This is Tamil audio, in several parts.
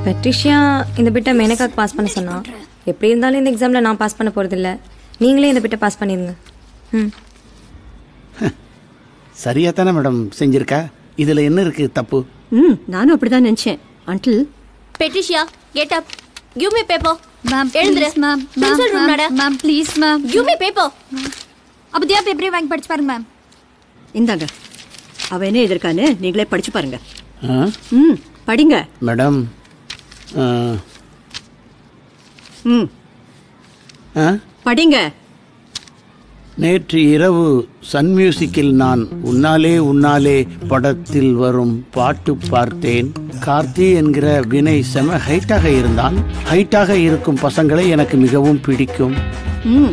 பெட்ரிஷியா இந்த பிட்டை மேனகாக்கு பாஸ் பண்ண சொன்னா எப்படி இருந்தாலும் இந்த எக்ஸாமில் நான் பாஸ் பண்ண போகிறதில்ல நீங்களே இந்த பிட்டை பாஸ் பண்ணிடுங்க ம் சரியா தானே மேடம் செஞ்சிருக்கா இதுல என்ன இருக்கு தப்பு ம் நானும் அப்படிதான் நினைச்சேன் until Patricia get up give me paper ma'am எழுந்துரு மேம் பென்சில் ரூம் நட ma'am please ma'am give me paper அப்போ தியா பேப்பரே வாங்கி படிச்சு பாருங்க மேம் இந்தாங்க அவ என்ன எதிர்க்கான்னு நீங்களே படிச்சு பாருங்க ஆ? ம் படிங்க மேடம் ஆ, ம் ஆ? படிங்க நேற்று இரவு சன் மியூசிக்கில் நான் உன்னாலே உன்னாலே படத்தில் வரும் பாட்டு பார்த்தேன் கார்த்தி என்கிற வினய் செம ஹைட்டாக இருந்தான் ஹைட்டாக இருக்கும் பசங்களை எனக்கு மிகவும் பிடிக்கும் ம்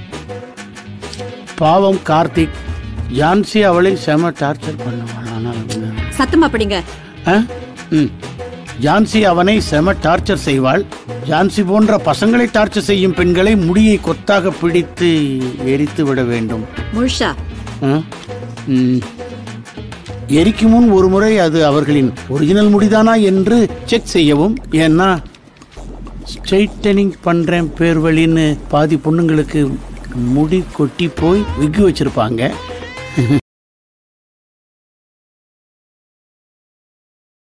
பாவம் கார்த்திக் ஜான்சி அவளை செம டார்ச்சர் பண்ணுவாள் ஆனால் சத்தமா படிங்க ஆ? ம். ஜான்சி அவனை செம டார்ச்சர் செய்வாள் ஜான்சி போன்ற பசங்களை டார்ச்சர் செய்யும் பெண்களை முடியை கொத்தாக பிடித்து எரித்து விட வேண்டும் முழுஷா ஆ? ம். எரிக்கும் முன் ஒரு முறை அது அவர்களின் ஒரிஜினல் முடிதானா என்று செக் செய்யவும் ஏன்னா ஸ்ட்ரைட்டனிங் பண்றேன் பேர் வழின்னு பாதி பொண்ணுங்களுக்கு முடி கொட்டி போய் விக்கு வச்சிருப்பாங்க